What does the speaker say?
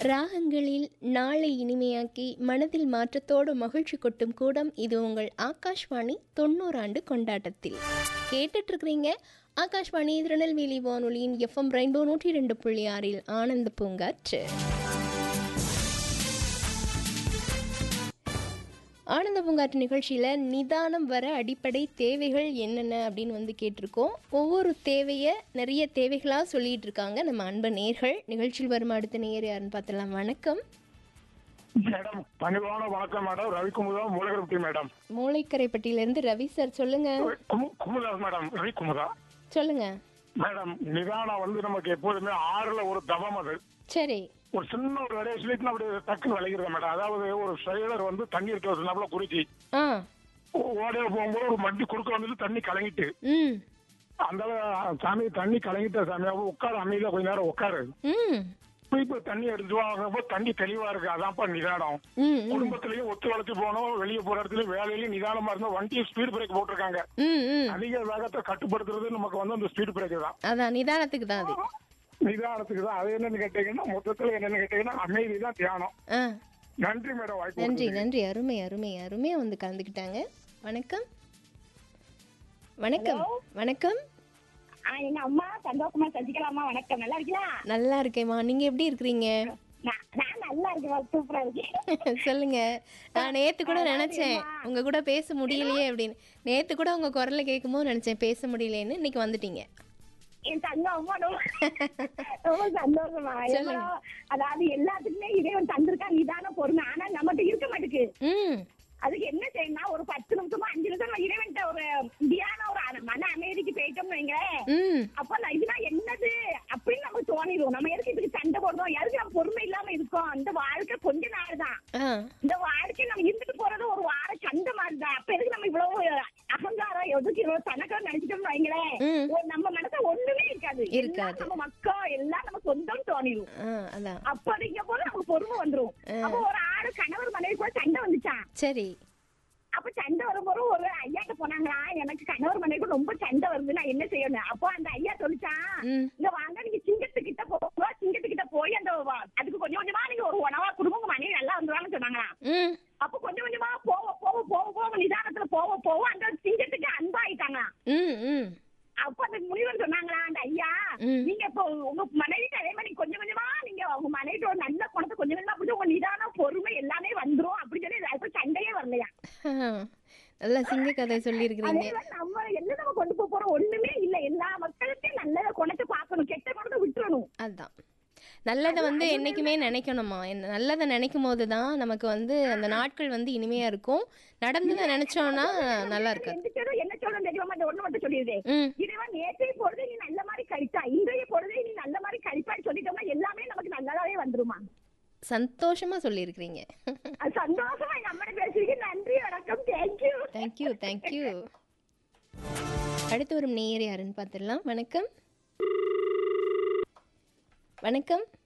ராகங்களில் நாளை இனிமையாக்கி மனதில் மாற்றத்தோடு மகிழ்ச்சி கொட்டும் கூடம் இது உங்கள் ஆகாஷ்வாணி தொண்ணூறாண்டு கொண்டாட்டத்தில் கேட்டுட்டு இருக்கிறீங்க ஆகாஷ்வாணி திருநெல்வேலி வானொலியின் எஃப்எம் ரெயின்போ நூற்றி ரெண்டு புள்ளி ஆறில் ஆனந்த பூங்காற்று ஆனந்த பூங்காற்று நிகழ்ச்சியில் நிதானம் வர அடிப்படை தேவைகள் என்னென்ன அப்படின்னு வந்து கேட்டிருக்கோம் ஒவ்வொரு தேவையை நிறைய தேவைகளாக சொல்லிட்டு இருக்காங்க நம்ம அன்பு நேர்கள் நிகழ்ச்சியில் வரும் அடுத்த நேர் யாருன்னு பார்த்தலாம் வணக்கம் மேடம் பணிவான வணக்கம் மேடம் ரவிக்குமுதா மூலகரப்பட்டி மேடம் மூளைக்கரைப்பட்டியிலேருந்து ரவி சார் சொல்லுங்க குமு குமுதா மேடம் ரவி குமுதா சொல்லுங்க மேடம் நிதானம் வந்து நமக்கு எப்போதுமே ஆறுல ஒரு தவம் அது சரி ஒரு சின்ன ஒரு வேலையை சொல்லிட்டு அப்படி டக்குன்னு விளைகிறது மேடம் அதாவது ஒரு செயலர் வந்து தண்ணி இருக்க வச்சுனாப்புல குறிச்சி ஆ ஓடைய போகும்போது ஒரு மட்டி குறுக்க வந்துட்டு தண்ணி கலங்கிட்டு ம் அந்த சாமி தண்ணி கலங்கிட்ட சாமி அவ உட்காரு அமைதியா கொஞ்ச நேரம் உட்காரு ம் இப்ப இப்ப தண்ணி எடுத்து வாங்குறப்போ தண்ணி தெளிவா இருக்கு அதான்ப்பா நிதானம் ம் ம் குடும்பத்திலயும் ஒத்து வளர்ச்சி போனோம் வெளியே போற இடத்துல வேலையிலயும் நிதானமா இருந்தா வண்டியை ஸ்பீட் பிரேக் போட்டிருக்காங்க ம் ம் அதிக வேகத்தை கட்டுப்படுத்துறது நமக்கு வந்து அந்த ஸ்பீட் பிரேக் தான் அதான் நிதானத்துக்கு தான் அது நிதானத்துக்கு தான் அது என்னன்னு கேட்டீங்கன்னா மொத்தத்துல என்னன்னு கேட்டீங்கன்னா அமைதி தான் தியானம் ஆ நன்றி மேடம் வாய்ப்பு நன்றி கொடுத்ததுக்கு. நன்றி அருமை அருமை அருமையாக வந்து கலந்துக்கிட்டாங்க வணக்கம் வணக்கம் வணக்கம் ஆ, எங்க அம்மா சந்தோஷமா சசிகலாமா வணக்கம் நல்லா இருக்கீங்களா நல்லா இருக்கேம்மா நீங்கள் எப்படி இருக்கிறீங்க நான் நான் நல்லா இருக்கேன் சூப்பரா இருக்கேன் சொல்லுங்க நான் நேத்து கூட நினைச்சேன் உங்க கூட பேச முடியலையே அப்படின்னு நேத்து கூட உங்க குரலை கேட்கும்போது நினைச்சேன் பேச முடியலையேன்னு இன்னைக்கு வந்துட்டீங்க என் தங்க அம்மா ரொம்ப ரொம்ப சந்தோஷமா சொல்லுங்க. எவ்வளவு- அதாவது எல்லாத்துக்குமே இறைவன் தந்திருக்கான் நிதான பொறுமை ஆனா நம்மகிட்ட இருக்க மாட்டேங்குது ம் அதுக்கு என்ன செய்யணும்னா ஒரு பத்து நிமிஷமா அஞ்சு நிமிஷம் இறைவன்ட்ட ஒரு தியான ஒரு அ- மன அமைதிக்கு போயிட்டோம்னு வைங்க ம் அப்ப நான் இதுதான் என்னது அப்படின்னு நமக்கு தோணிடும் நம்ம எதுக்கு இதுக்கு சண்டை போடுறோம் எதுக்கு நம்ம பொறுமை இல்லாம இருக்கோம் இந்த வாழ்க்கை கொஞ்ச நாள் தான் ஆ இந்த வாழ்க்கை நம்ம இருந்துட்டு போறது ஒரு வார சண்டை மாதிரி தான் அப்ப எதுக்கு நம்ம இவ்வளவு அகங்காரம் எதுக்கு இவ்வளவு தனக்கம் நினைச்சிட்டோம்னு வைங்களேன் ம். ஒரு நம்ம மனச ஒண்ணுமே இருக்காது இருக்காது. எல்லாம் நம்ம மக்கா எல்லாம் நம்ம சொந்தம் தோணிடும் ஆ அதான் அப்படிங்க போது நமக்கு பொறுமை வந்துரும் அப்ப ஒரு ஆளு கணவர் மனைவி கூட சண்டை வந்துச்சான் சரி அப்ப சண்டை வரும்போது ஒரு ஐயாட்ட போனாங்களா எனக்கு கணவர் மனைவி ரொம்ப சண்டை வருது நான் என்ன செய்யணும் அப்போ அந்த ஐயா சொல்லிச்சான் ம் இங்க வாங்க நீங்க சிங்கத்துக்கிட்ட போங்க சிங்கத்துக்கிட்ட போய் அந்த வ- அதுக்கு கொஞ்சம் கொஞ்சமா நீங்க ஒரு உணவா கொடுங்க உங்க மனைவி நல்லா வந்துருவாங்கன்னு சொன்னாங்களா ம் அப்ப கொஞ்சம் கொஞ்சமா போக போக போக போக நிதானத்துல போக போக அந்த சிங்கத்துக்கு அன்பாயிட்டாங்க ம் ம் அப்ப அந்த முனிவர் சொன்னாங்களா அந்த ஐயா ம். நீங்க இப்போ உங்க மனைவிக்கு அதே மாதிரி கொஞ்சம் கொஞ்சமா நீங்க உங்க மனைவிட்டு ஒரு நல்ல குணத்தை கொஞ்சம் கொஞ்சமா அப்படி உங்க நிதானம் பொறுமை எல்லாமே வந்துரும் அப்படி சொல்லி அப்ப சண்டையே வரலையா ஆ, நல்லா சிங்க கதை அதே சொல்லியிருக்கிறீங்க மாதிரி நம்ம என்ன நம்ம கொண்டு போக போறோம் ஒண்ணுமே இல்ல எல்லா மக்களுக்கும் நல்ல குணத்தை பார்க்கணும் கெட்ட குணத்தை விட்டுறணும் அதுதான் நல்லதை வந்து என்னைக்குமே நினைக்கணுமா என்ன- நல்லதை நினைக்கும் போது தான் நமக்கு வந்து அந்த நாட்கள் வந்து இனிமையா இருக்கும் நடந்ததை நினைச்சோம்னா நல்லா இருக்காது எந்த சொல்லும் என்ன சொல்லும் தெரியுமா அந்த ஒண்ணு மட்டும் சொல்லிடுது ம் இறைவன் நேற்றைய பொழுதை நீ நல்ல மாதிரி கழித்தா இன்றைய பொழுதை நீ நல்ல மாதிரி கழிப்பான்னு சொல்லிட்டோம்னா எல்லாமே நமக்கு நல்லதாவே வந்துருமா சந்தோஷமா சொல்லியிருக்கிறீங்க அது சந்தோஷமா எங்க அம்மா பேசுறீங்க நன்றி வணக்கம் தேங்க்யூ தேங்க்யூ தேங்க்யூ அடுத்து வரும் நேயர் யாருன்னு பார்த்துடலாம் வணக்கம் வணக்கம்